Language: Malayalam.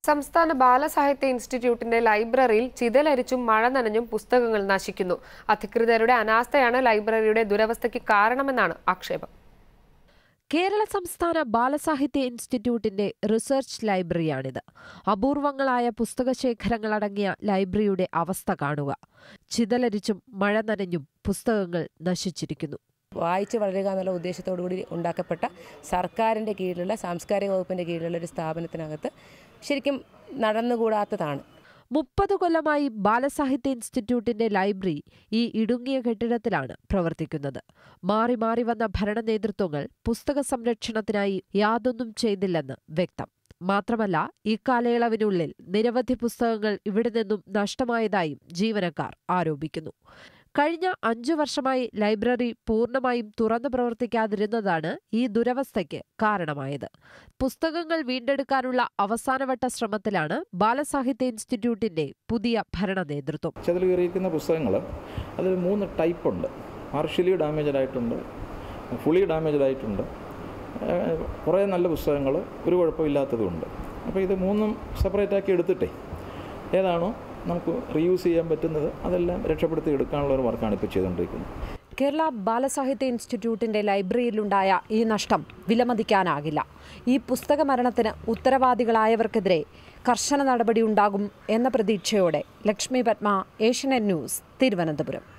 സംസ്ഥാന ബാലസാഹിത്യ ഇൻസ്റ്റിറ്റ്യൂട്ടിന്റെ ലൈബ്രറിയിൽ ചിതലരിച്ചും മഴ നനഞ്ഞും പുസ്തകങ്ങൾ നശിക്കുന്നു അധികൃതരുടെ അനാസ്ഥയാണ് ലൈബ്രറിയുടെ ദുരവസ്ഥയ്ക്ക് കാരണമെന്നാണ് ആക്ഷേപം കേരള സംസ്ഥാന ബാലസാഹിത്യ ഇൻസ്റ്റിറ്റ്യൂട്ടിന്റെ റിസർച്ച് ലൈബ്രറിയാണിത് അപൂർവങ്ങളായ പുസ്തകശേഖരങ്ങളടങ്ങിയ ലൈബ്രറിയുടെ അവസ്ഥ കാണുക ചിതലരിച്ചും മഴ നനഞ്ഞും പുസ്തകങ്ങൾ നശിച്ചിരിക്കുന്നു വായിച്ച് വളരുക എന്നുള്ള ഉദ്ദേശത്തോടു കൂടി ഉണ്ടാക്കപ്പെട്ട സർക്കാരിൻ്റെ കീഴിലുള്ള സാംസ്കാരിക വകുപ്പിൻ്റെ കീഴിലുള്ള ഒരു സ്ഥാപനത്തിനകത്ത് ശരിക്കും നടന്നുകൂടാത്തതാണ് മുപ്പത് കൊല്ലമായി ബാലസാഹിത്യ ഇൻസ്റ്റിറ്റ്യൂട്ടിന്റെ ലൈബ്രറി ഈ ഇടുങ്ങിയ കെട്ടിടത്തിലാണ് പ്രവർത്തിക്കുന്നത് മാറി മാറി വന്ന ഭരണ നേതൃത്വങ്ങൾ പുസ്തക സംരക്ഷണത്തിനായി യാതൊന്നും ചെയ്തില്ലെന്ന് വ്യക്തം മാത്രമല്ല ഈ കാലയളവിനുള്ളിൽ നിരവധി പുസ്തകങ്ങൾ ഇവിടെ നിന്നും നഷ്ടമായതായും ജീവനക്കാർ ആരോപിക്കുന്നു കഴിഞ്ഞ അഞ്ചു വർഷമായി ലൈബ്രറി പൂർണ്ണമായും തുറന്നു പ്രവർത്തിക്കാതിരുന്നതാണ് ഈ ദുരവസ്ഥയ്ക്ക് കാരണമായത് പുസ്തകങ്ങൾ വീണ്ടെടുക്കാനുള്ള അവസാനവട്ട ശ്രമത്തിലാണ് ബാലസാഹിത്യ ഇൻസ്റ്റിറ്റ്യൂട്ടിന്റെ പുതിയ ഭരണ നേതൃത്വം ചെതൽ കയറിയിരിക്കുന്ന പുസ്തകങ്ങൾ അതിൽ മൂന്ന് ടൈപ്പ് ഉണ്ട് പാർഷ്യലി ഡാമേജഡ് ആയിട്ടുണ്ട് ഫുള്ളി ഡാമേജഡ് ആയിട്ടുണ്ട് ഏഹ് കുറേ നല്ല പുസ്തകങ്ങൾ ഒരു കുഴപ്പമില്ലാത്തതുമുണ്ട് അപ്പോൾ ഇത് മൂന്നും സെപ്പറേറ്റ് ആക്കി എടുത്തിട്ടേ ഏതാണോ നമുക്ക് റീയൂസ് ചെയ്യാൻ പറ്റുന്നത് അതെല്ലാം രക്ഷപ്പെടുത്തി എടുക്കാനുള്ള ഒരു വർക്കാണ് ഇപ്പോൾ ചെയ്തുകൊണ്ടിരിക്കുന്നത് കേരള ബാലസാഹിത്യ ഇൻസ്റ്റിറ്റ്യൂട്ടിന്റെ ലൈബ്രറിയിലുണ്ടായ ഈ നഷ്ടം വിലമതിക്കാനാകില്ല ഈ പുസ്തക മരണത്തിന് ഉത്തരവാദികളായവർക്കെതിരെ കർശന നടപടി ഉണ്ടാകും എന്ന പ്രതീക്ഷയോടെ ലക്ഷ്മി പത്മ ഏഷ്യനെറ്റ് ന്യൂസ് തിരുവനന്തപുരം